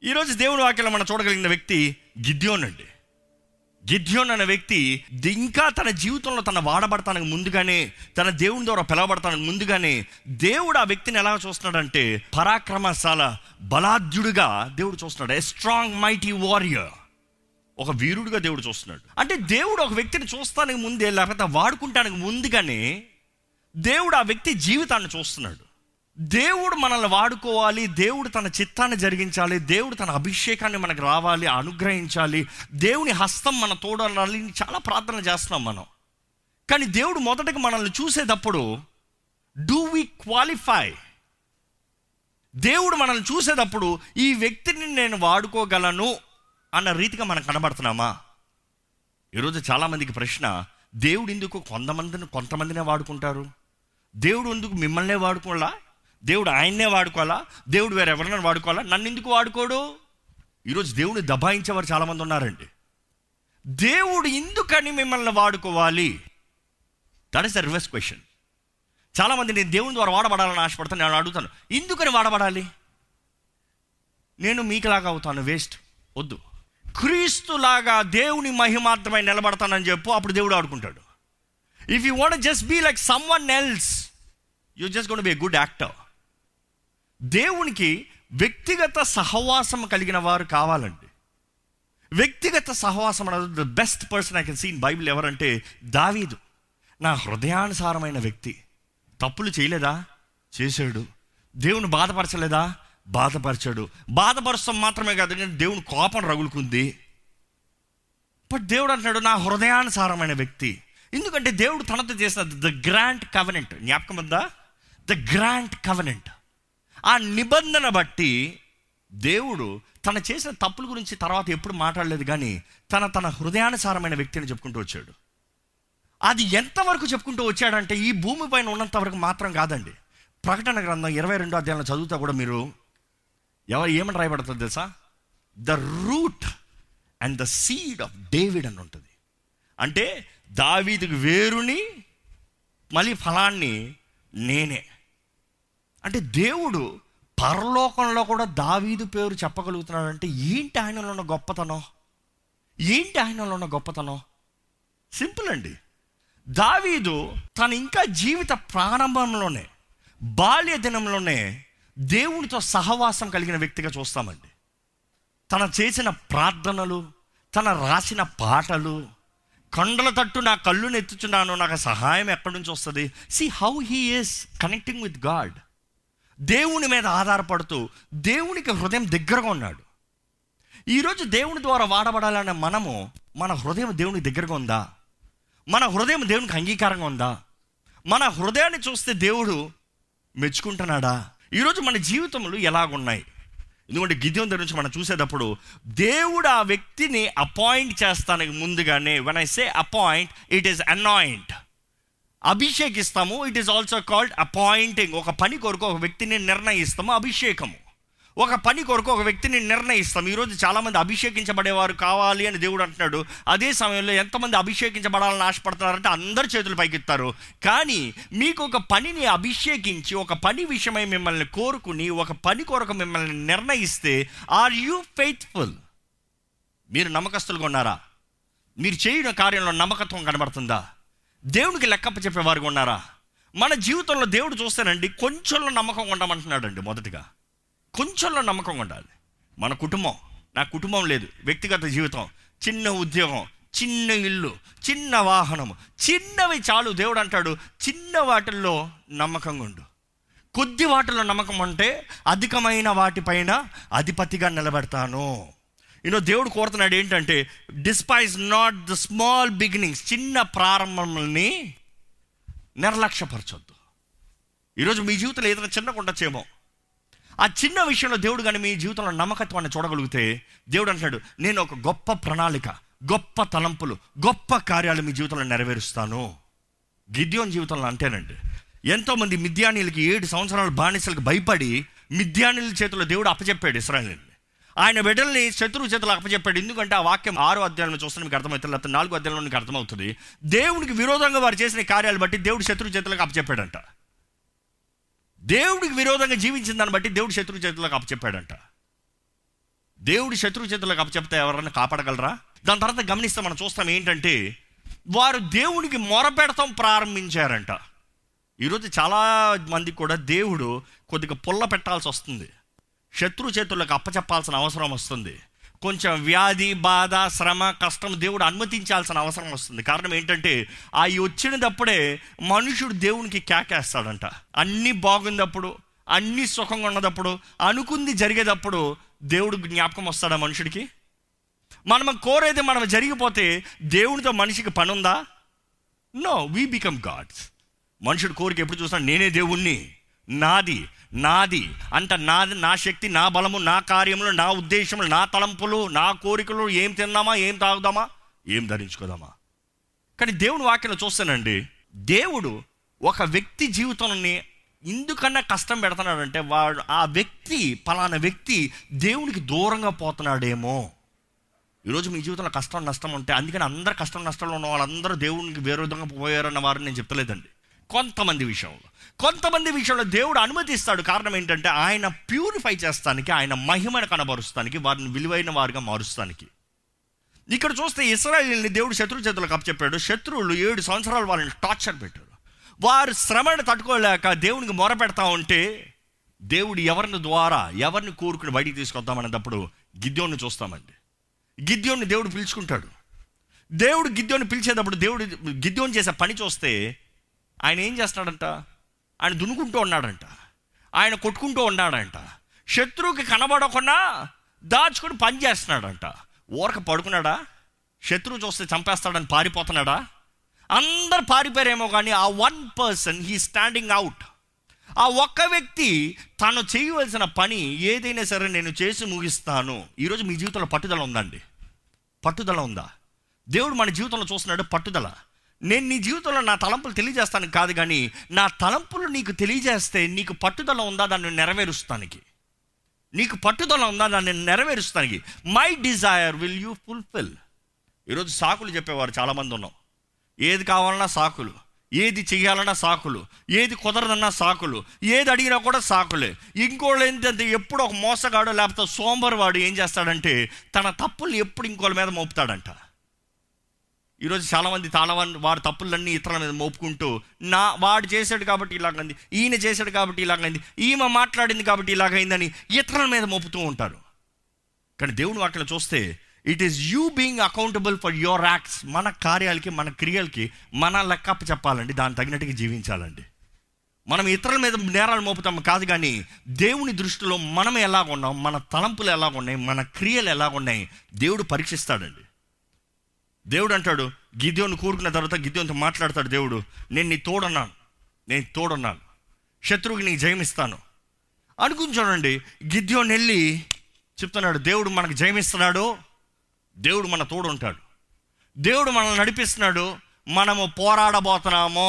ఈరోజు దేవుని వాక్యంలో మనం చూడగలిగిన వ్యక్తి గిద్యోన్ అండి గిద్యోన్ అనే వ్యక్తి ది- ఇంకా తన జీవితంలో తన వాడబడతానికి ముందుగానే తన దేవుని ద్వారా పిలవబడతానికి ముందుగానే దేవుడు ఆ వ్యక్తిని ఎలా చూస్తున్నాడంటే పరాక్రమశాల బలాఢ్యుడిగా దేవుడు చూస్తున్నాడు ఏ స్ట్రాంగ్ మైటీ వారియర్ ఒక వీరుడిగా దేవుడు చూస్తున్నాడు అంటే దేవుడు ఒక వ్యక్తిని చూస్తానికి ముందే లేకపోతే వాడుకుంటానికి ముందుగానే దేవుడు ఆ వ్యక్తి జీవితాన్ని చూస్తున్నాడు దేవుడు మనల్ని వాడుకోవాలి దేవుడు తన చిత్తాన్ని జరిగించాలి దేవుడు తన అభిషేకాన్ని మనకు రావాలి అనుగ్రహించాలి దేవుని హస్తం మన తోడాలి చాలా ప్రార్థన చేస్తున్నాం మనం కానీ దేవుడు మొదటగా మనల్ని చూసేటప్పుడు డూ వి క్వాలిఫై దేవుడు మనల్ని చూసేటప్పుడు ఈ వ్యక్తిని నేను వాడుకోగలను అన్న రీతిగా మనం కనబడుతున్నామా ఈరోజు చాలామందికి ప్రశ్న దేవుడు ఎందుకు కొంతమందిని కొంతమందినే వాడుకుంటారు దేవుడు ఎందుకు మిమ్మల్నే వాడుకోవాలా దేవుడు ఆయన్నే వాడుకోవాలా దేవుడు వేరే ఎవరినైనా వాడుకోవాలా నన్ను ఎందుకు వాడుకోడు ఈరోజు దేవుడిని దబాయించేవారు చాలామంది ఉన్నారండి దేవుడు ఎందుకని మిమ్మల్ని వాడుకోవాలి that is the reverse question చాలామంది నేను దేవుని ద్వారా వాడబడాలని ఆశపడతాను నేను అడుగుతాను ఎందుకని వాడబడాలి నేను మీకులాగా అవుతాను వేస్ట్ వద్దు క్రీస్తులాగా దేవుని మహిమార్థమై నిలబడతానని చెప్పు అప్పుడు దేవుడు ఆడుకుంటాడు if you want just be like someone else you just gonna be a good actor దేవునికి వ్యక్తిగత సహవాసం కలిగిన వారు కావాలండి వ్యక్తిగత సహవాసం అనేది the best person I can seen Bible ఎవరంటే దావీదు నా హృదయానుసారమైన వ్యక్తి తప్పులు చేయలేదా చేశాడు దేవుని బాధపరచలేదా బాధపరచాడు బాధపరచడం మాత్రమే కాదు కానీ దేవుని కోపం రగులుకుంది బట్ దేవుడు అంటున్నాడు నా హృదయానుసారమైన వ్యక్తి ఎందుకంటే దేవుడు తనతో చేసిన ద గ్రాంట్ కవనెంట్ జ్ఞాపకం ఉందా ద గ్రాంట్ కవనెంట్ ఆ నిబంధన బట్టి దేవుడు తన చేసిన తప్పుల గురించి తర్వాత ఎప్పుడు మాట్లాడలేదు కానీ తన తన హృదయానుసారమైన వ్యక్తిని చెప్పుకుంటూ వచ్చాడు అది ఎంతవరకు చెప్పుకుంటూ వచ్చాడంటే ఈ భూమి పైన ఉన్నంత వరకు మాత్రం కాదండి ప్రకటన గ్రంథం ఇరవై రెండో అధ్యాయంలో చదువుతా కూడా మీరు ఎవరు ఏమని రాయబడుతుంది తెలుసా the root and the seed of David అని ఉంటుంది అంటే దావీదుకు వేరుని మళ్ళీ ఫలాన్ని నేనే అంటే దేవుడు పరలోకంలో కూడా దావీదు పేరు చెప్పగలుగుతున్నాడు అంటే ఏంటి ఆయనలో ఉన్న గొప్పతనం ఏంటి ఆయనలో ఉన్న గొప్పతనం సింపుల్ అండి దావీదు తన ఇంకా జీవిత ప్రారంభంలోనే బాల్య దినంలోనే దేవునితో సహవాసం కలిగిన వ్యక్తిగా చూస్తామండి తన చేసిన ప్రార్థనలు తన రాసిన పాటలు కొండల తట్టు నా కళ్ళు నెత్తుచున్నాను నాకు సహాయం ఎక్కడి నుంచి వస్తుంది see how he is connecting with God దేవుని మీద ఆధారపడుతూ దేవునికి హృదయం దగ్గరగా ఉన్నాడు ఈరోజు దేవుని ద్వారా వాడబడాలనే మనము మన హృదయం దేవునికి దగ్గరగా ఉందా మన హృదయం దేవునికి అంగీకారంగా ఉందా మన హృదయాన్ని చూస్తే దేవుడు మెచ్చుకుంటున్నాడా ఈరోజు మన జీవితంలో ఎలాగున్నాయి ఎందుకంటే గిద్యోన్ దగ్గర నుంచి మనం చూసేటప్పుడు దేవుడు ఆ వ్యక్తిని అపాయింట్ చేస్తానికి ముందుగానే when I say appoint it is anoint అభిషేకిస్తాము it is also called appointing ఒక పని కొరకు ఒక వ్యక్తిని నిర్ణయిస్తాము అభిషేకము ఒక పని కొరకు ఒక వ్యక్తిని నిర్ణయిస్తాం ఈరోజు చాలామంది అభిషేకించబడేవారు కావాలి అని దేవుడు అంటున్నాడు అదే సమయంలో ఎంతమంది అభిషేకించబడాలని ఆశపడుతున్నారంటే అందరు చేతులు పైకెత్తారు కానీ మీకు ఒక పనిని అభిషేకించి ఒక పని విషయమై మిమ్మల్ని కోరుకుని ఒక పని కొరకు మిమ్మల్ని నిర్ణయిస్తే ఆర్ యూ ఫెయిత్ఫుల్ మీరు నమ్మకస్తులుగా ఉన్నారా మీరు చేయని కార్యంలో నమ్మకత్వం కనబడుతుందా దేవునికి లెక్కప్ప చెప్పేవారుగా ఉన్నారా మన జీవితంలో దేవుడు చూస్తానండి కొంచెంలో నమ్మకం ఉండమంటున్నాడు అండి మొదటిగా కొంచెంలో నమ్మకం ఉండాలి మన కుటుంబం నా కుటుంబం లేదు వ్యక్తిగత జీవితం చిన్న ఉద్యోగం చిన్న ఇల్లు చిన్న వాహనము చిన్నవి చాలు దేవుడు అంటాడు చిన్న వాటిల్లో నమ్మకంగా ఉండు కొద్ది వాటిలో నమ్మకం అంటే అధికమైన వాటిపైన అధిపతిగా నిలబెడతాను యూనో దేవుడు కోరుతున్నాడు ఏంటంటే despise not the small beginnings చిన్న ప్రారంభంని నిర్లక్ష్యపరచొద్దు ఈరోజు మీ జీవితంలో ఏదైనా చిన్నగా ఉండొచ్చేమో ఆ చిన్న విషయంలో దేవుడు కానీ మీ జీవితంలో నమ్మకత్వాన్ని చూడగలిగితే దేవుడు అంటాడు నేను ఒక గొప్ప ప్రణాళిక గొప్ప తలంపులు గొప్ప కార్యాలు మీ జీవితంలో నెరవేరుస్తాను గిద్యోన్ జీవితంలో అంటేనండి ఎంతోమంది మిద్యానీలకి ఏడు సంవత్సరాల బానిసలకు భయపడి మిద్యానీల చేతిలో దేవుడు అప్పచెప్పాడు ఇస్రాయల్ని ఆయన బిడ్డల్ని శత్రువు చేతులు అప్పచెప్పాడు ఎందుకంటే ఆ వాక్యం ఆరో అధ్యాయంలో చూస్తే మీకు అర్థమవుతుంది లేకపోతే నాలుగో అధ్యాయంలో మీకు అర్థమవుతుంది దేవునికి విరోధంగా వారు చేసిన కార్యాలు బట్టి దేవుడు శత్రువు చేతులకు అప్పచెప్పాడంట దేవుడికి విరోధంగా జీవించిన దాన్ని బట్టి దేవుడు శత్రు చేతులకు అప్పచెప్పాడంట దేవుడి శత్రు చేతులకు అప్పచెప్తే ఎవరన్నా కాపాడగలరా దాని తర్వాత గమనిస్తే మనం చూస్తాం ఏంటంటే వారు దేవునికి మొరపెడతాం ప్రారంభించారంట ఈరోజు చాలా మందికి కూడా దేవుడు కొద్దిగా పుల్ల పెట్టాల్సి వస్తుంది శత్రు చేతులకు అప్పచెప్పాల్సిన అవసరం వస్తుంది కొంచెం వ్యాధి బాధ శ్రమ కష్టం దేవుడు అనుమతించాల్సిన అవసరం వస్తుంది కారణం ఏంటంటే అవి వచ్చినప్పుడే మనుషుడు దేవునికి కేకేస్తాడంట అన్నీ బాగున్నప్పుడు అన్నీ సుఖంగా ఉన్నదప్పుడు అనుకుంది జరిగేటప్పుడు దేవుడు జ్ఞాపకం వస్తాడా మనుషుడికి మనం కోరేది మనం జరిగిపోతే దేవునితో మనిషికి పని ఉందా నో వీ బికమ్ గాడ్స్ మనుషుడు కోరిక ఎప్పుడు చూసినా నేనే దేవుణ్ణి నాది నాది అంట నాది నా శక్తి నా బలము నా కార్యములు నా ఉద్దేశములు నా తలంపులు నా కోరికలు ఏం తిందామా ఏం తాగుదామా ఏం ధరించుకోదామా కానీ దేవుని వాక్యలో చూస్తానండి దేవుడు ఒక వ్యక్తి జీవితాన్ని ఎందుకన్నా కష్టం పెడుతున్నాడంటే వాడు ఆ వ్యక్తి పలానా వ్యక్తి దేవునికి దూరంగా పోతున్నాడేమో ఈరోజు మీ జీవితంలో కష్టం నష్టం ఉంటే అందుకని అందరు కష్టం నష్టంలో ఉన్న వాళ్ళందరూ దేవునికి వేరే విధంగా పోయారన్న వారిని నేను చెప్పలేదండి కొంతమంది విషయంలో కొంతమంది విషయంలో దేవుడు అనుమతిస్తాడు కారణం ఏంటంటే ఆయన ప్యూరిఫై చేస్తానికి ఆయన మహిమను కనబరుస్తానికి వారిని విలువైన వారిగా మారుస్తానికి ఇక్కడ చూస్తే ఇస్రాయల్ని దేవుడు శత్రు చేతులకు అప్పచెప్పాడు శత్రువులు ఏడు సంవత్సరాలు వాళ్ళని టార్చర్ పెట్టారు వారు శ్రమను తట్టుకోలేక దేవునికి మొర పెడతా ఉంటే దేవుడు ఎవరిని ద్వారా ఎవరిని కోరుకుని బయటికి తీసుకొద్దామనేటప్పుడు గిద్యోన్ని చూస్తామండి గిద్యోన్ని దేవుడు పిలుచుకుంటాడు దేవుడు గిద్యోని పిలిచేటప్పుడు దేవుడు గిద్యోని చేసే పని చూస్తే ఆయన ఏం చేస్తాడంట ఆయన దునుకుంటూ ఉన్నాడంట ఆయన కొట్టుకుంటూ ఉన్నాడంట శత్రువుకి కనబడకుండా దాచుకుని పని చేస్తున్నాడంట ఊరక పడుకున్నాడా శత్రువు చూస్తే చంపేస్తాడని పారిపోతున్నాడా అందరు పారిపోయారేమో కానీ ఆ one person he standing out ఆ ఒక్క వ్యక్తి తను చేయవలసిన పని ఏదైనా సరే నేను చేసి ముగిస్తాను ఈరోజు మీ జీవితంలో పట్టుదల ఉందండి పట్టుదల ఉందా దేవుడు మన జీవితంలో చూస్తున్నాడు పట్టుదల నేను నీ జీవితంలో నా తలంపులు తెలియజేస్తాను కాదు కానీ నా తలంపులు నీకు తెలియజేస్తే నీకు పట్టుదల ఉందా దాన్ని నెరవేరుస్తానికి నీకు పట్టుదల ఉందా దాన్ని నెరవేరుస్తానికి my desire will you fulfil ఈరోజు సాకులు చెప్పేవారు చాలామంది ఉన్నాం ఏది కావాలన్నా సాకులు ఏది చెయ్యాలన్నా సాకులు ఏది కుదరదన్నా సాకులు ఏది అడిగినా కూడా సాకులే ఇంకోళ్ళు ఏంటంటే ఎప్పుడు ఒక మోసగాడు లేకపోతే సోంబర్ వాడు ఏం చేస్తాడంటే తన తప్పులు ఎప్పుడు ఇంకోళ్ళ మీద మోపుతాడంట ఈరోజు చాలామంది చాలా వాడి తప్పులన్నీ ఇతరుల మీద మోపుకుంటూ నా వాడు చేశాడు కాబట్టి ఇలాగైంది ఈయన చేశాడు కాబట్టి ఇలాగైంది ఈమె మాట్లాడింది కాబట్టి ఇలాగైందని ఇతరుల మీద మోపుతూ ఉంటారు కానీ దేవుని వాక్యలో చూస్తే it is you being accountable for your acts మన కార్యాలకి మన క్రియలకి మన లెక్కప్ప చెప్పాలండి దాని తగినట్టుగా జీవించాలండి మనం ఇతరుల మీద నేరాలు మోపుతాం కాదు కానీ దేవుని దృష్టిలో మనం ఎలాగున్నాం మన తలంపులు ఎలాగున్నాయి మన క్రియలు ఎలాగున్నాయి దేవుడు పరీక్షిస్తాడండి దేవుడు అంటాడు గిద్యోని కూరుకున్న తర్వాత గిద్యోనితో మాట్లాడతాడు దేవుడు నేను నీ తోడున్నాను నేను తోడున్నాను శత్రువుకి నీకు జయమిస్తాను అనుకుని చూడండి గిద్యోని వెళ్ళి చెప్తున్నాడు దేవుడు మనకు జయమిస్తున్నాడు దేవుడు మన తోడు ఉంటాడు దేవుడు మనల్ని నడిపిస్తున్నాడు మనము పోరాడబోతున్నాము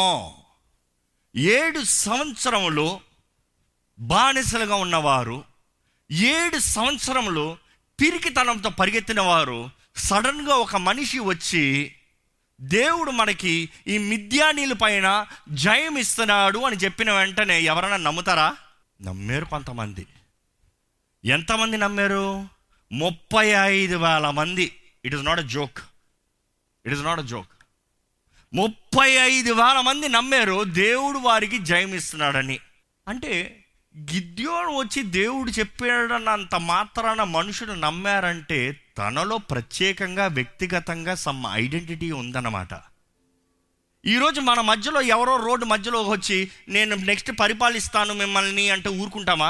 ఏడు సంవత్సరములు బానిసలుగా ఉన్నవారు ఏడు సంవత్సరములు పిరికితనంతో పరిగెత్తిన వారు సడన్గా ఒక మనిషి వచ్చి దేవుడు మనకి ఈ మిథ్యానీల పైన జయం ఇస్తున్నాడు అని చెప్పిన వెంటనే ఎవరైనా నమ్ముతారా నమ్మారు కొంతమంది ఎంతమంది నమ్మారు ముప్పై ఐదు వేల మంది it is not a joke it is not a joke ముప్పై ఐదు వేల మంది నమ్మారు దేవుడు వారికి జయం ఇస్తున్నాడని అంటే గిద్యోను వచ్చి దేవుడు చెప్పాడన్నంత మాత్రాన మనుషులు నమ్మారంటే తనలో ప్రత్యేకంగా వ్యక్తిగతంగా సమ్ ఐడెంటిటీ ఉందన్నమాట ఈరోజు మన మధ్యలో ఎవరో రోడ్డు మధ్యలో వచ్చి నేను నెక్స్ట్ పరిపాలిస్తాను మిమ్మల్ని అంటే ఊరుకుంటామా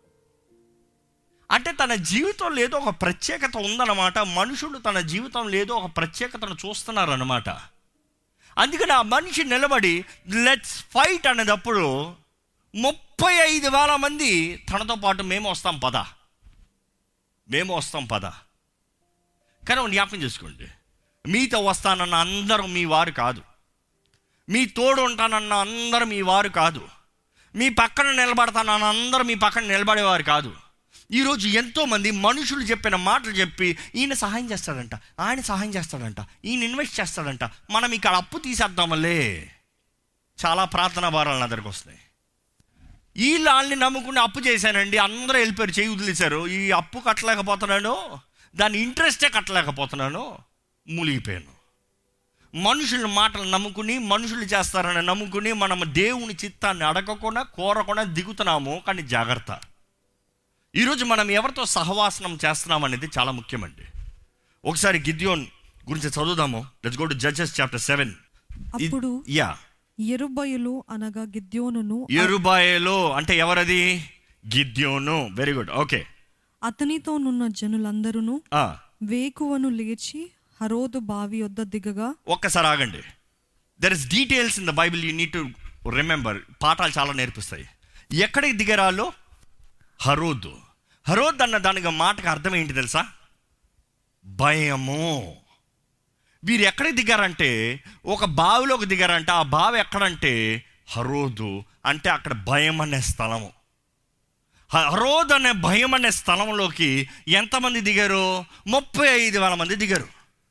అంటే తన జీవితంలో ఏదో ఒక ప్రత్యేకత ఉందన్నమాట మనుషులు తన జీవితంలో ఏదో ఒక ప్రత్యేకతను చూస్తున్నారన్నమాట అందుకని ఆ మనిషి నిలబడి లెట్స్ ఫైట్ అనేటప్పుడు ముప్పై ఐదు వేల మంది తనతో పాటు మేము వస్తాం పద మేము వస్తాం పద కానీ ఒకటి జ్ఞాపకం చేసుకోండి మీతో వస్తానన్న అందరూ మీ వారు కాదు మీ తోడు ఉంటానన్న అందరూ మీ వారు కాదు మీ పక్కన నిలబడతానన్న అందరూ మీ పక్కన నిలబడేవారు కాదు ఈరోజు ఎంతోమంది మనుషులు చెప్పిన మాటలు చెప్పి ఈయన సహాయం చేస్తాడంట ఆయన సహాయం చేస్తాడంట ఈయన ఇన్వెస్ట్ చేస్తాడంట మనం ఇక్కడ అప్పు తీసేద్దామలే చాలా ప్రార్థనా భారాలు నా దగ్గరకు వస్తాయి ఈ లాల్ని నమ్ముకుని అప్పు చేశానండి అందరూ వెళ్ళిపోయారు చేయి వదిలేశారు ఈ అప్పు కట్టలేకపోతున్నాను దాని ఇంట్రెస్టే కట్టలేకపోతున్నాను మూలిగిపోయాను మనుషుల మాటలు నమ్ముకుని మనుషులు చేస్తారని నమ్ముకుని మనం దేవుని చిత్తాన్ని అడగకుండా కోరకుండా దిగుతున్నాము కానీ జాగ్రత్త ఈరోజు మనం ఎవరితో సహవాసనం చేస్తున్నాం అనేది చాలా ముఖ్యమండి ఒకసారి గిద్యోన్ గురించి చదువుదాము let's go to Judges chapter seven అప్పుడు యా ఎరుబయలు అనగా గిద్యోనును ఎరుబాయలో అంటే ఎవరది గిద్యోను వెరీ గుడ్ ఓకే అతనితోనున్న జనులందరూ వేకువను లేచి హరోదు బావి వద్ద దిగగా ఒక్కసారి ఆగండి there is details in the Bible you need to remember పాఠాలు చాలా నేర్పిస్తాయి ఎక్కడికి దిగరాలో హరోద్ హరోద్ అన్న దానికి మాటకు అర్థం ఏంటి తెలుసా భయము వీరు ఎక్కడికి దిగారంటే ఒక బావిలోకి దిగారంటే ఆ బావి ఎక్కడంటే హరోదు అంటే అక్కడ భయం అనే స్థలము హ- హరోద్ అనే భయం అనే స్థలంలోకి ఎంతమంది దిగారు ముప్పై ఐదు వేల మంది దిగారు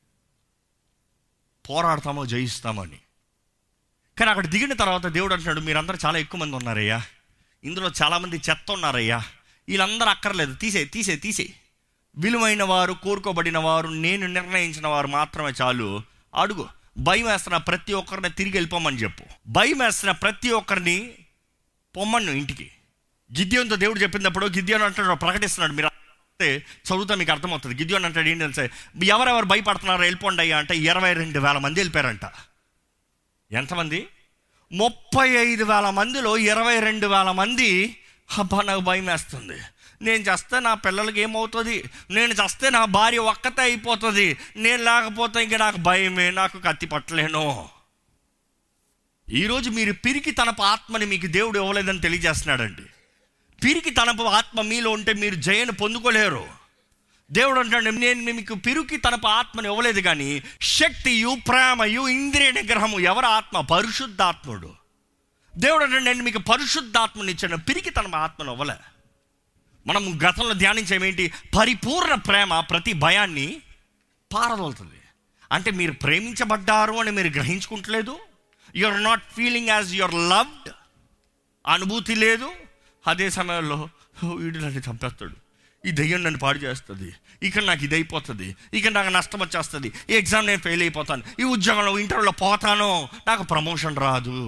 పోరాడతామో జయిస్తామో అని కానీ అక్కడ దిగిన తర్వాత దేవుడు అంటున్నాడు మీరందరూ చాలా ఎక్కువ మంది ఉన్నారయ్యా ఇందులో చాలామంది చెత్త ఉన్నారయ్యా వీళ్ళందరూ అక్కర్లేదు తీసే తీసే తీసే విలువైన వారు కోరుకోబడిన వారు నేను నిర్ణయించిన వారు మాత్రమే చాలు అడుగు భయం వేస్తున్న ప్రతి ఒక్కరిని తిరిగి వెళ్ళిపోమని చెప్పు భయం వేస్తున్న ప్రతి ఒక్కరిని పొమ్మను ఇంటికి గిద్యోన్తో దేవుడు చెప్పినప్పుడు గిద్యోన్ అంటాడు ప్రకటిస్తున్నాడు మీరు అంటే చదువుతా మీకు అర్థమవుతుంది గిద్యోన్ అంటాడు ఏంటి తెలుసా ఎవరెవరు భయపడుతున్నారో వెళ్ళిపోండి అయ్యా అంటే ఇరవై రెండు వేల మంది వెళ్ళిపోయారంట ఎంతమంది ముప్పై ఐదు వేల మందిలో ఇరవై రెండు వేల మంది అబ్బా నాకు భయం వేస్తుంది నేను చస్తే నా పిల్లలకి ఏమవుతుంది నేను చస్తే నా భార్య ఒక్కతే అయిపోతుంది నేను లేకపోతే ఇంక నాకు భయమే నాకు కత్తి పట్టలేను ఈరోజు మీరు పిరికి తనపు ఆత్మని మీకు దేవుడు ఇవ్వలేదని తెలియజేస్తున్నాడండి పిరికి తనపు ఆత్మ మీలో ఉంటే మీరు జయను పొందుకోలేరు దేవుడు అంటాడు నేను మీకు పిరికి తనపు ఆత్మని ఇవ్వలేదు కానీ శక్తియు ప్రేమయు ఇంద్రియ నిగ్రహము ఎవరి ఆత్మ పరిశుద్ధాత్ముడు దేవుడు అంటే నేను మీకు పరిశుద్ధాత్మని ఇచ్చాను పిరికి తన ఆత్మను ఇవ్వలే మనం గతంలో ధ్యానించేమేంటి పరిపూర్ణ ప్రేమ ప్రతి భయాన్ని పారదోలుతుంది అంటే మీరు ప్రేమించబడ్డారు అని మీరు గ్రహించుకుంటలేదు you are not feeling as you're loved అనుభూతి లేదు అదే సమయంలో "ఓ, వీడు నన్ను చంపేస్తాడు ఈ దయ్యం నన్ను పాడు చేస్తుంది ఇక్కడ నాకు ఇది అయిపోతుంది ఇక్కడ నాకు నష్టం వచ్చేస్తుంది ఈ ఎగ్జామ్ నేను ఫెయిల్ అయిపోతాను ఈ ఉద్యోగంలో ఇంటర్వ్యూలో పోతాను నాకు ప్రమోషన్ రాదు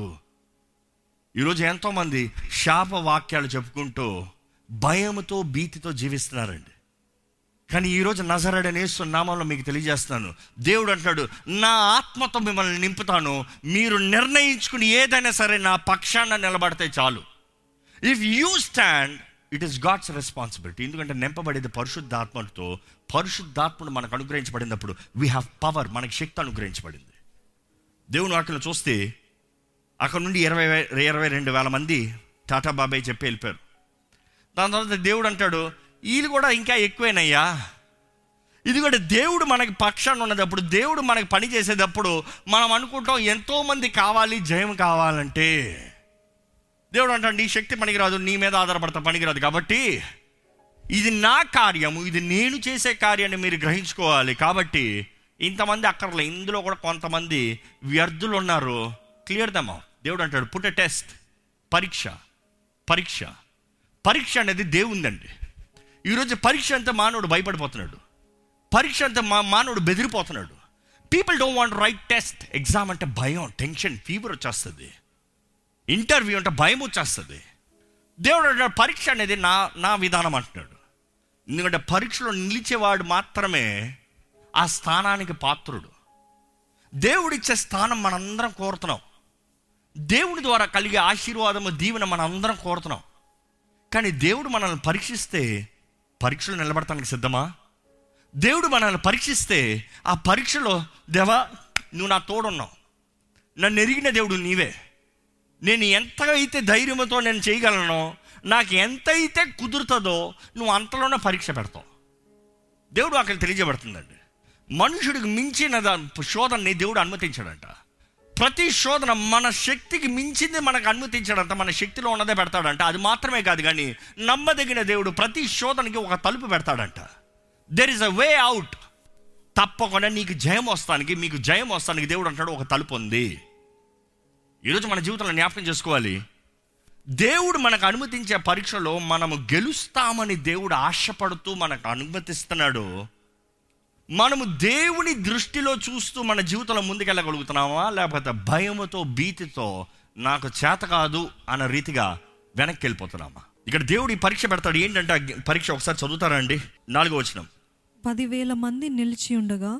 ఈరోజు ఎంతోమంది శాప వాక్యాలు చెప్పుకుంటూ భయంతో భీతితో జీవిస్తున్నారండి కానీ ఈరోజు నజరడని నామంలో మీకు తెలియజేస్తున్నాను దేవుడు అంటాడు నా ఆత్మతో మిమ్మల్ని నింపుతాను మీరు నిర్ణయించుకుని ఏదైనా సరే నా పక్షాన నిలబడితే చాలు if you stand it is God's responsibility ఎందుకంటే నింపబడేది పరిశుద్ధాత్మతో పరిశుద్ధాత్మను మనకు అనుగ్రహించబడినప్పుడు వీ హ్యావ్ పవర్ మనకి శక్తి అనుగ్రహించబడింది దేవుని వాక్యలో చూస్తే అక్కడ నుండి ఇరవై వే- ఇరవై రెండు వేల మంది టాటా బాబాయ్ చెప్పి వెళ్ళిపోయారు దాని తర్వాత దేవుడు అంటాడు వీళ్ళు కూడా ఇంకా ఎక్కువేనయ్యా ఇది కూడా దేవుడు మనకి పక్షాన్ని ఉన్నదప్పుడు దేవుడు మనకి పని చేసేటప్పుడు మనం అనుకుంటాం ఎంతోమంది కావాలి జయం కావాలంటే దేవుడు అంటాడు ఈ శక్తి పనికిరాదు నీ మీద ఆధారపడతా పనికిరాదు కాబట్టి ఇది నా కార్యము ఇది నేను చేసే కార్యాన్ని మీరు గ్రహించుకోవాలి కాబట్టి ఇంతమంది అక్కర్లే ఇందులో కూడా కొంతమంది వ్యర్థులు ఉన్నారు క్లియర్ దమ్ దేవుడు అంటాడు పుట్ ఎ టెస్ట్ పరీక్ష పరీక్ష పరీక్ష అనేది దేవుందండి ఈరోజు పరీక్ష అంతా మానవుడు భయపడిపోతున్నాడు పరీక్ష అంతా మా మానవుడు బెదిరిపోతున్నాడు people don't want write test exam అంటే భయం టెన్షన్ ఫీవర్ వచ్చేస్తుంది ఇంటర్వ్యూ అంటే భయం వచ్చేస్తుంది దేవుడు అంటాడు పరీక్ష అనేది నా నా విధానం అంటున్నాడు ఎందుకంటే పరీక్షలో నిలిచేవాడు మాత్రమే ఆ స్థానానికి పాత్రుడు దేవుడిచ్చే స్థానం మనందరం కోరుతున్నాం దేవుడి ద్వారా కలిగే ఆశీర్వాదము దీవెన మనందరం కోరుతున్నాం కానీ దేవుడు మనల్ని పరీక్షిస్తే పరీక్షలు నిలబడటానికి సిద్ధమా దేవుడు మనల్ని పరీక్షిస్తే ఆ పరీక్షలో దేవా నువ్వు నా తోడున్నావు నన్ను ఎరిగిన దేవుడు నీవే నేను ఎంత అయితే ధైర్యంతో నేను చేయగలను నాకు ఎంత అయితే కుదురుతుందో నువ్వు అంతలోనే పరీక్ష పెడతావు దేవుడు అక్కడ తెలియజేయబడుతుందండి మనుషుడికి మించిన దా- శోధనని దేవుడు అనుమతించాడంట ప్రతి శోధన మన శక్తికి మించింది మనకు అనుమతించాడంట మన శక్తిలో ఉన్నదే పెడతాడంట అది మాత్రమే కాదు కానీ నమ్మదగిన దేవుడు ప్రతి శోధనకి ఒక తలుపు పెడతాడంట there is a way out తప్పకుండా నీకు జయం వస్తానికి మీకు జయం వస్తానికి దేవుడు అంటాడు ఒక తలుపు ఉంది ఈరోజు మన జీవితంలో జ్ఞాపకం చేసుకోవాలి దేవుడు మనకు అనుమతించే పరీక్షలో మనము గెలుస్తామని దేవుడు ఆశపడుతూ మనకు అనుమతిస్తున్నాడు మనము దేవుని దృష్టిలో చూస్తూ మన జీవితంలో ముందుకెళ్ళగలుగుతున్నామా లేకపోతే భయముతో భీతితో నాకు చేత కాదు అన్న రీతిగా వెనక్కి వెళ్ళిపోతున్నామా ఇక్కడ దేవుడు ఈ పరీక్ష పెడతాడు ఏంటంటే ఆ పరీక్ష ఒకసారి చదువుతారా అండి నాలుగో వచనం పదివేల మంది నిలిచి ఉండగా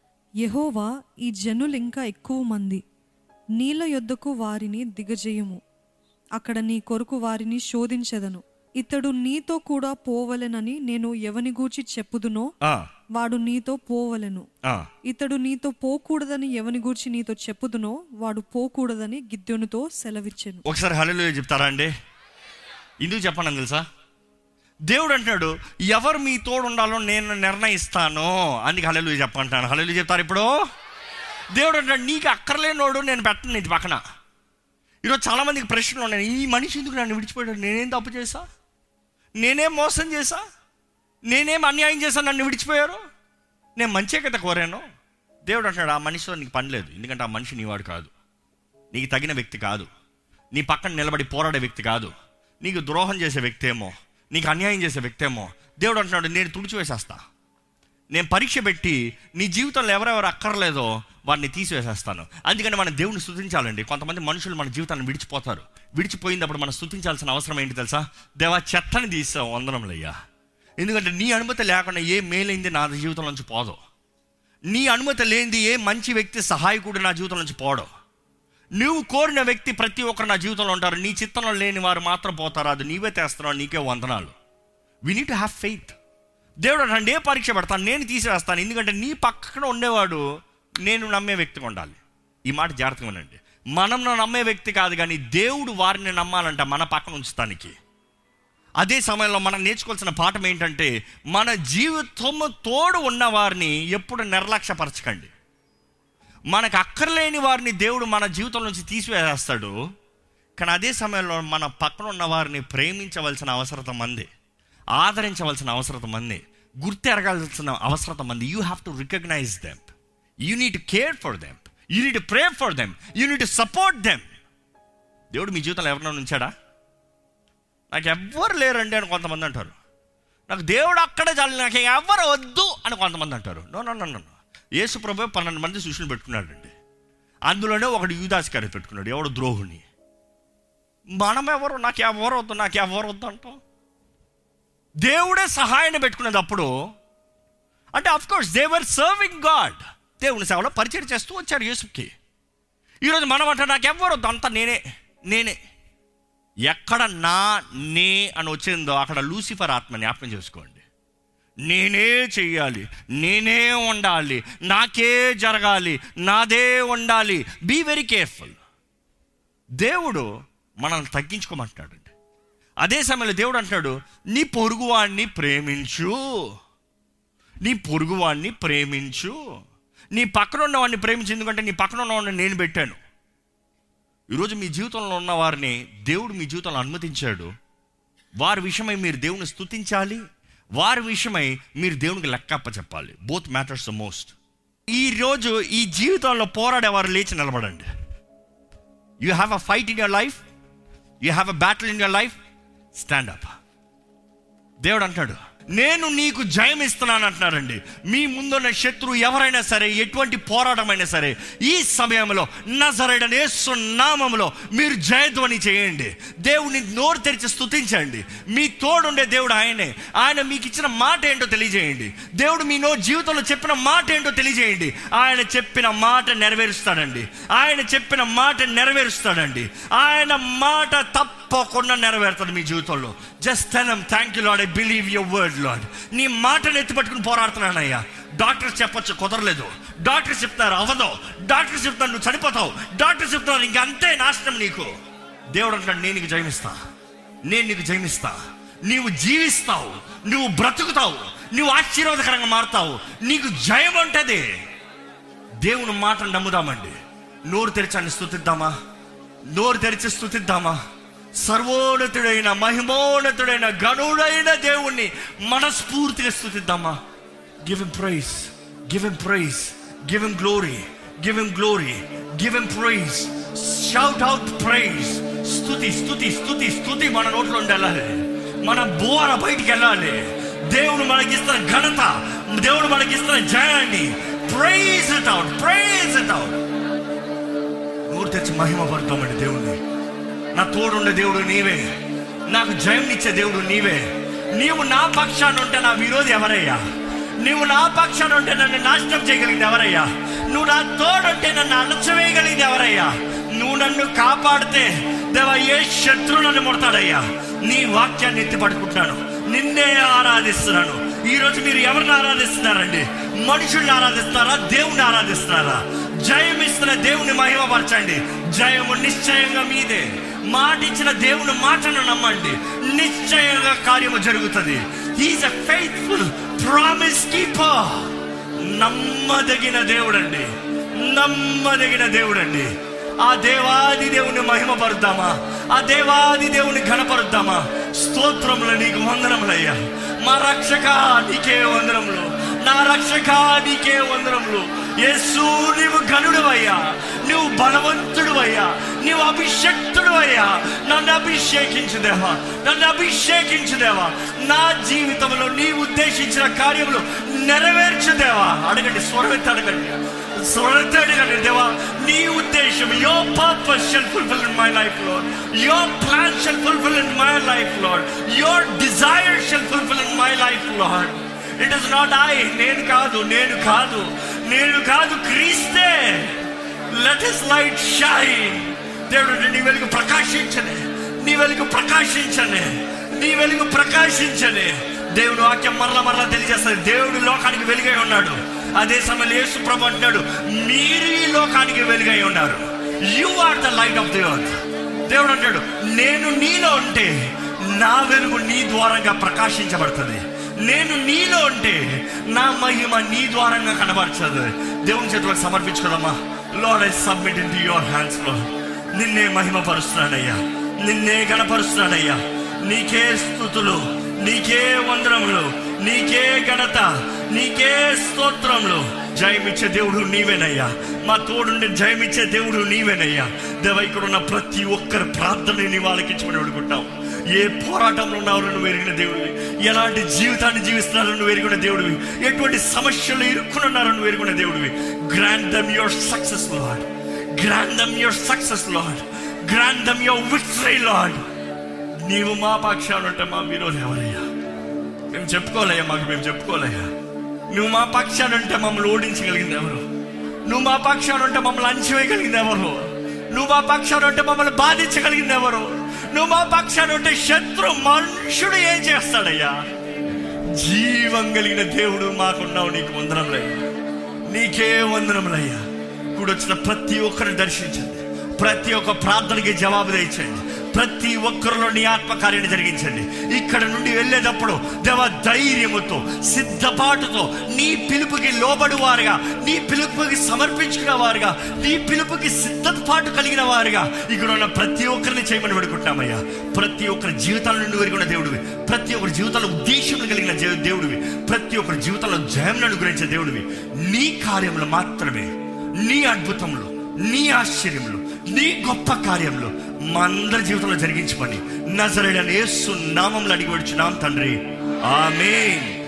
యెహోవా ఈ జనులు ఇంకా ఎక్కువ మంది నీళ్ళ యొద్దకు వారిని దిగజేయుము అక్కడ నీ కొరకు వారిని శోధించెదను ఇతడు నీతో కూడా పోవలెనని నేను ఎవని గూర్చి చెప్పుదునో ఆ, వాడు నీతో పోవలెను ఆ. ఇతడు నీతో పోకూడదని ఎవని గూర్చి నీతో చెప్పుదునో వాడు పోకూడదని గిద్యోనుతో సెలవిచ్చెను ఒకసారి హలో చెప్తారా అండి ఎందుకు చెప్పండి తెలుసా దేవుడు అంటున్నాడు ఎవరు మీ తోడు ఉండాలో నేను నిర్ణయిస్తాను అందుకే హలలు చెప్పంటాను హలలు చెప్తారు ఇప్పుడు దేవుడు అంటాడు నీకు అక్కర్లేనోడు నేను పెట్టను ఇది పక్కన ఈరోజు చాలా మందికి ప్రశ్నలు ఉన్నాయి ఈ మనిషి ఎందుకు నన్ను విడిచిపోయాడు నేనేం తప్పు చేశా నేనేం మోసం చేశా నేనేం అన్యాయం చేశా నన్ను విడిచిపోయారు నేను మంచే కదా కోరాను దేవుడు అంటాడు ఆ మనిషితో నీకు పని లేదు ఎందుకంటే ఆ మనిషి నీవాడు కాదు నీకు తగిన వ్యక్తి కాదు నీ పక్కన నిలబడి పోరాడే వ్యక్తి కాదు నీకు ద్రోహం చేసే వ్యక్తి ఏమో నీకు అన్యాయం చేసే వ్యక్తి ఏమో దేవుడు అంటున్నాడు నేను తుడిచివేసేస్తా నేను పరీక్ష పెట్టి నీ జీవితంలో ఎవరెవరు అక్కర్లేదో వారిని తీసివేసేస్తాను అందుకని మనం దేవుని స్థుతించాలండి కొంతమంది మనుషులు మన జీవితాన్ని విడిచిపోతారు విడిచిపోయినప్పుడు మనం స్థుతించాల్సిన అవసరం ఏంటి తెలుసా దేవా చెత్తని తీసావు వందనములయ్యా ఎందుకంటే నీ అనుమతి లేకుండా ఏ మేలైంది నా జీవితం నుంచి పోదు నీ అనుమతి లేనిది ఏ మంచి వ్యక్తి సహాయకుడు నా జీవితం నుంచి పోడు నువ్వు కోరిన వ్యక్తి ప్రతి ఒక్కరు నా జీవితంలో ఉంటారు నీ చిత్తంలో లేని వారు మాత్రం పోతారు అది నీవే తెస్తున్నావు నీకే వందనాలు we need to have faith దేవుడు అంటే ఏ పరీక్ష పెడతాను నేను తీసివేస్తాను ఎందుకంటే నీ పక్కన ఉండేవాడు నేను నమ్మే వ్యక్తిగా ఉండాలి ఈ మాట జాగ్రత్తగా వినండి మనం నమ్మే వ్యక్తి కాదు కానీ దేవుడు వారిని నమ్మాలంట మన పక్కన ఉంచుతానికి అదే సమయంలో మనం నేర్చుకోవాల్సిన పాఠం ఏంటంటే మన జీవితము తోడు ఉన్న వారిని ఎప్పుడు నిర్లక్ష్యపరచకండి మనకు అక్కర్లేని వారిని దేవుడు మన జీవితం నుంచి తీసివేస్తాడు కానీ అదే సమయంలో మన పక్కన ఉన్న వారిని ప్రేమించవలసిన అవసరత మంది ఆదరించవలసిన అవసరత మంది గుర్తెరగాల్సిన అవసరత మంది you have to recognise them you need care for them you need pray for them you need support them దేవుడు మీ జీవితంలో ఎవరినైనా ఉంచాడా నాకు ఎవ్వరు లేరండి అని కొంతమంది అంటారు నాకు దేవుడు అక్కడే చాలు నాకు ఎవ్వరు వద్దు అని కొంతమంది అంటారు నో నో నో నో యేసు ప్రభు పన్నెండు మంది శిష్యులు పెట్టుకున్నాడండి అందులోనే ఒకడు యూదాస్ గారి పెట్టుకున్నాడు ఎవడు ద్రోహుని మనం ఎవరు నాకు ఎవరు వద్దు నాకు ఎవరు వద్దు అంటాం దేవుడే సహాయాన్ని పెట్టుకునేది అప్పుడు అంటే of course they're serving God దేవుని సేవలో పరిచయం చేస్తూ వచ్చారు యేసుకి ఈరోజు మనం అంటే నాకు ఎవరు వద్దు అంతా నేనే నేనే ఎక్కడ నా నే అని వచ్చిందో అక్కడ లూసిఫర్ ఆత్మ జ్ఞాపకం చేసుకోండి నేనే చెయ్యాలి నేనే ఉండాలి నాకే జరగాలి నాదే ఉండాలి బీ వెరీ కేర్ఫుల్ దేవుడు మనల్ని తగ్గించుకోమంటున్నాడండి అదే సమయంలో దేవుడు అంటున్నాడు నీ పొరుగువాడిని ప్రేమించు నీ పొరుగువాడిని ప్రేమించు నీ పక్కన ఉన్నవాడిని ప్రేమించు ఎందుకంటే నీ పక్కన ఉన్నవాడిని నేను పెట్టాను ఈరోజు మీ జీవితంలో ఉన్న వారిని దేవుడు మీ జీవితంలో అనుమతించాడు వారి విషయమై మీరు దేవుని స్తుతించాలి వారి విషయమై మీరు దేవునికి లెక్కప్ప చెప్పాలి బోత్ మ్యాటర్స్ ద మోస్ట్ ఈ రోజు ఈ జీవితంలో పోరాడేవారు లేచి నిలబడండి you have a fight in your life you have a battle in your life stand up దేవుడు అంటాడు నేను నీకు జయం ఇస్తున్నాను అంటున్నారండి మీ ముందున్న శత్రువు ఎవరైనా సరే ఎటువంటి పోరాటమైనా సరే ఈ సమయంలో నజరడనే సున్నామంలో మీరు జయధ్వని చేయండి దేవుని నోరు తెరిచి స్తుతించండి మీ తోడుండే దేవుడు ఆయనే ఆయన మీకు ఇచ్చిన మాట ఏంటో తెలియజేయండి దేవుడు మీ నో జీవితంలో చెప్పిన మాట ఏంటో తెలియజేయండి ఆయన చెప్పిన మాట నెరవేరుస్తాడండి ఆయన చెప్పిన మాట నెరవేరుస్తాడండి ఆయన మాట తప్పకుండా నెరవేరుతుంది మీ జీవితంలో just then thank you Lord I believe your word Lord నీ మాటను ఎత్తి పట్టుకుని పోరాడుతున్నానయ్యా డాక్టర్స్ చెప్పొచ్చు కుదరలేదు డాక్టర్స్ చెప్తారు అవదో డాక్టర్స్ చెప్తారు నువ్వు చనిపోతావు డాక్టర్స్ చెప్తారు ఇంక అంతే నాశనం నీకు దేవుడు అంటాడు నేను నీకు జయమిస్తా నేను నీకు జయమిస్తా నీవు జీవిస్తావు నువ్వు బ్రతుకుతావు నువ్వు ఆశీర్వాదకరంగా మారుతావు నీకు జయం ఉంటుంది దేవుని మాటను నమ్ముదామండి నోరు తెరిచాన్ని స్థుతిద్దామా నోరు తెరిచి స్థుతిద్దామా సర్వోన్నతుడైన మహిమోన్నతుడైన గనుడైన దేవుణ్ణి మనస్ఫూర్తిగా స్థుతిద్దామా గివ్ ఎమ్ ప్రైజ్ గివ్ ఎమ్ ప్రైజ్ గివ్ ఎమ్ గ్లోరీ గివ్ ఎమ్ గ్లోరీ గివ్ ఎమ్ ప్రైజ్ షౌట్ అవుట్ ప్రైజ్ స్థుతి స్థుతి స్థుతి స్థుతి మన నోట్లో ఉండి వెళ్ళాలి మన బోర బయటికి వెళ్ళాలి దేవుడు మనకిస్తున్న ఘనత దేవుడు మనకిస్తున్న జయాన్ని praise it out praise it out నోరు తెచ్చి మహిమ పడతామండి దేవుణ్ణి నా తోడుండే దేవుడు నీవే నాకు జయంనిచ్చే దేవుడు నీవే నీవు నా పక్షాన ఉంటే నా విరోధి ఎవరయ్యా నువ్వు నా పక్షాన ఉంటే నన్ను నాశనం చేయగలిగింది ఎవరయ్యా నువ్వు నా తోడుంటే నన్ను అణచవేయగలిగింది ఎవరయ్యా నువ్వు నన్ను కాపాడితే దేవా ఏ శత్రువు నన్ను ముడతాడయ్యా నీ వాక్యాన్ని ఎత్తి పట్టుకుంటున్నాను నిన్నే ఆరాధిస్తున్నాను ఈ రోజు మీరు ఎవరిని ఆరాధిస్తున్నారండి మనుషుల్ని ఆరాధిస్తారా దేవుణ్ణి ఆరాధిస్తున్నారా జయం ఇస్తున్న దేవుని మహిమపరచండి జయము నిశ్చయంగా మీదే మాట ఇచ్చిన దేవుని మాటను నమ్మండి నిశ్చయంగా కార్యము జరుగుతుంది is a faithful promise keeper నమ్మదగిన దేవుడండి నమ్మదగిన దేవుడండి ఆ దేవాది దేవుని మహిమపరుద్దామా ఆ దేవాది దేవుని ఘనపరుద్దామా స్తోత్రములు నీకు వందనములయ్యా మా రక్షక నీకే వందనములు నా రక్షక నీకే వందనములు యేసు నీవు గనుడు అయ్యా నువ్వు బలవంతుడు అయ్యా నువ్వు అభిషక్తుడు అయ్యా నన్ను అభిషేకించు దేవా నన్ను అభిషేకించు దేవా నా జీవితంలో నీ ఉద్దేశించిన కార్యములు నెరవేర్చు దేవా అడగండి స్వరమెత్తి అడగండి స్వరమెత్తి అడగండి దేవా నీ ఉద్దేశం your purpose shall fulfil in my life Lord your plan shall fulfil in my life Lord your desire shall fulfil in my life Lord it is not I నేను కాదు నేను కాదు నేను కాదు క్రీస్తే లెట్ ఇస్ లైట్ షైన్ దేవుడు నీ వెలుగు ప్రకాశించని నీ వెలుగు ప్రకాశించని నీ వెలుగు ప్రకాశించని దేవుడు వాక్యం మరల మరలా తెలియజేస్తుంది దేవుడు లోకానికి వెలుగై ఉన్నాడు అదే సమయంలో యేసు ప్రభు అంటాడు మీరు ఈ లోకానికి వెలుగై ఉన్నారు you are the light of the earth దేవుడు అంటాడు నేను నీలో ఉంటే నా వెలుగు నీ ద్వారంగా ప్రకాశించబడుతుంది నేను నీలో ఉంటే నా మహిమ నీ ద్వారంగా కనబరచదు దేవుని చేతులకు సమర్పించుకోదమ్మా Lord I submit into your hands లో నిన్నే మహిమ పరుస్తున్నానయ్యా నిన్నే గణపరుస్తున్నానయ్యా నీకే స్థుతులు నీకే వందనములు నీకే ఘనత నీకే స్తోత్రములు జయమిచ్చే దేవుడు నీవేనయ్యా మా తోడుండి జయమిచ్చే దేవుడు నీవేనయ్యా దేవ ఇక్కడ ఉన్న ప్రతి ఒక్కరి ప్రార్థన నీ వాళ్ళకి ఇచ్చి అడుగుంటాం ఏ పోరాటంలో ఉన్నారో నువ్వు ఎరిగిన దేవుడివి ఎలాంటి జీవితాన్ని జీవిస్తున్నారో నువ్వు ఎరిగిన దేవుడివి ఎటువంటి సమస్యలు ఇరుక్కున్నారో నువ్వు ఎరిగిన దేవుడివి grant them your success Lord grant them your success Lord grant them your victory Lord నీవు మా పక్షాలు అంటే మా విరోధి ఎవరయ్యా మేము చెప్పుకోలేయ్యా మాకు మేము చెప్పుకోలేయ్యా నువ్వు మా పక్షాలు అంటే మమ్మల్ని ఓడించగలిగింది ఎవరు నువ్వు మా పక్షాలు అంటే మమ్మల్ని అంచివేయగలిగింది ఎవరు నువ్వు మా పక్షాలు అంటే మమ్మల్ని బాధించగలిగింది ఎవరు నువ్వు మా పక్షాలు అంటే శత్రు మనుషుడు ఏం చేస్తాడయ్యా జీవం కలిగిన దేవుడు మాకున్నావు నీకు వందనములయ్యా నీకే వందనములయ్యా కూడొచ్చిన ప్రతి ఒక్కరిని దర్శించండి ప్రతి ఒక్క ప్రార్థనకి జవాబు తెచ్చండి ప్రతి ఒక్కరిలో నీ ఆత్మకార్యాన్ని జరిగించండి ఇక్కడ నుండి వెళ్ళేటప్పుడు దేవ ధైర్యముతో సిద్ధపాటుతో నీ పిలుపుకి లోబడి వారుగా నీ పిలుపుకి సమర్పించుకున్న వారుగా నీ పిలుపుకి సిద్ధపాటు కలిగిన వారుగా ఇక్కడ ఉన్న ప్రతి ఒక్కరిని చేయమని పెడుకుంటామయ్యా ప్రతి ఒక్కరి జీవితాల నుండి వెరుగున్న దేవుడివి ప్రతి ఒక్కరి జీవితంలో ఉద్దేశం కలిగిన జే- దేవుడివి ప్రతి ఒక్కరి జీవితంలో జయం అనుగ్రహించే దేవుడివి నీ కార్యములు మాత్రమే నీ అద్భుతములు నీ ఆశ్చర్యములు నీ గొప్ప కార్యములు మా అందరి జీవితంలో జరిగించమని నజరేడని యేసు నామంలో అడిగి వచ్చున్నాం తండ్రి ఆమేన్